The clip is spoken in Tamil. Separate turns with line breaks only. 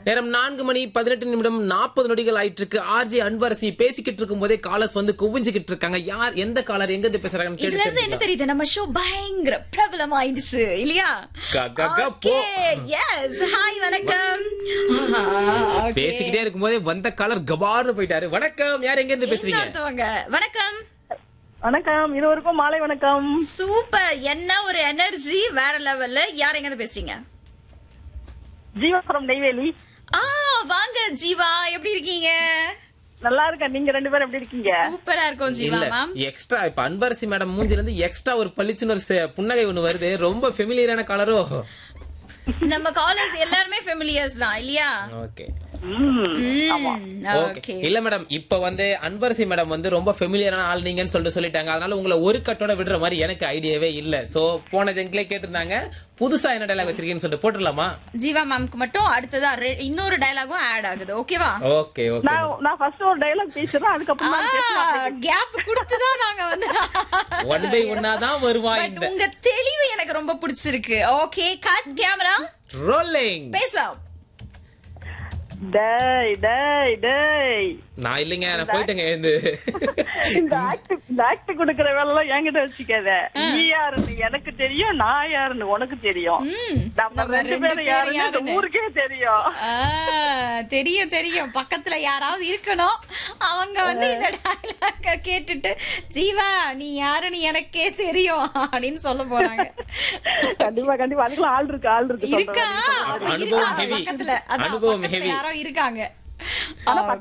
நேரம் நான்கு மணி பதினெட்டு நிமிடம் நாற்பது நொடிகள் ஆயிட்டு இருக்கு ஆர்ஜி அன்பரசி பேசிக்கிட்டு இருக்கும் போதே காலர்ஸ் வந்து குவிஞ்சுக்கிட்டு இருக்காங்க யார் எந்த காலர் எங்க இருந்து பேசுறாங்கன்னு
இதுல இருந்து என்ன
கேட்டு
தெரியுது நம்ம ஷோ பயங்கர பிரபலம் ஆயிடுச்சு இல்லையா
க, க, க, போ.
எஸ் ஹாய் வணக்கம் ஆஹா, okay.
பேசிக்கிட்டே இருக்கும்போதே வந்த காலர் கபார்னு போயிட்டாரு வணக்கம் யார் எங்க இருந்து பேசுறீங்க
இன்னொருத்தவங்க வணக்கம்
வணக்கம் இருவருக்கும் மாலை வணக்கம்
சூப்பர் என்ன ஒரு எனர்ஜி வேற லெவல்ல யார் எங்க இருந்து பேசுறீங்க
ஜீவாபுரம் நெய்வேலி
ஆ வாங்க ஜீவா எப்படி இருக்கீங்க
நல்லா இருக்கேன் நீங்க ரெண்டு பேரும் எப்படி இருக்கீங்க
சூப்பரா இருக்கும் ஜீவா
இல்ல
மேம்
எக்ஸ்ட்ரா இப்ப அன்பரசி மேடம் மூஞ்சில இருந்து எக்ஸ்ட்ரா ஒரு பளிச்சுன்னு ஒரு செ- புன்னகை ஒண்ணு வருது ரொம்ப ஃபெமிலியரான கலரோ
நம்ம காலர்ஸ் எல்லாருமே ஃபெமிலியர்ஸ் தான் இல்லையா
ஓகே
ம்,
ஓகே
ஓகே
இல்ல மேடம் இப்ப வந்து அன்பரசி மேடம் வந்து ரொம்ப ஃபெமிலியரான ஆள் நீங்கன்னு சொல்லிட்டு சொல்லிட்டாங்க அதனால உங்களை ஒரு கட்டோட விடுற மாதிரி எனக்கு ஐடியாவே இல்ல சோ போன ஜெங்க்லே கேட்டிருந்தாங்க புதுசா என்ன டைலாக் வச்சிருக்கீங்கன்னு சொல்லிட்டு போட்டுடலாமா
ஜீவா மேம்க்கு மட்டும் அடுத்ததா ரெ- இன்னொரு டயலாகும் ஆட் ஆகுது ஓகேவா
ஓகே ஓகே
நான் நான் ஃபர்ஸ்ட் ஒரு டைலாக் பேசுறேன் அதுக்கப்புறம் நான் பேசுறேன்
கேப் கொடுத்துதான் நாங்க வந்து
ஒன் பை ஒன்னா தான் வருவா
But
இந்த
உங்க தெளிவு எனக்கு ரொம்ப பிடிச்சிருக்கு ஓகே கட் கேமரா
ரோலிங்
பேசலாம்
டேய் டேய் டேய்
நான் இல்லைங்க நான் போயிட்டேங்க எழுந்து
இந்த ஆக்ட் இந்த ஆக்ட் கொடுக்கற வேலை எல்லாம் என்கிட்ட வச்சுக்காத நீ யாருன்னு எனக்கு தெரியும் நான் யாருன்னு உனக்கு தெரியும்
ம்,
நம்ம
நம்ம
ரெண்டு
ரெண்டு
பேரும்
பேரும்
யாருன்னு இந்த
யாருன்னு.
ஊருக்கே தெரியும்
ஆ, தெரியும் தெரியும் பக்கத்துல யாராவது இருக்கணும் அவங்க வந்து இந்த டயலாக கேட்டுட்டு ஜீவா நீ யாருன்னு எனக்கே தெரியும் அப்படின்னு சொல்ல போறாங்க
கண்டிப்பா கண்டிப்பா அதுக்கெல்லாம் ஆள் இருக்கு ஆள் இருக்கு
இருக்கா
சொல்றேன்.
அப்ப
அனுபவம்
இருக்காங்க
heavy.
பக்கத்துல அதான்
அனுபவம்
பக்கத்துல
heavy.
யாரோ இருக்காங்க
ஆனா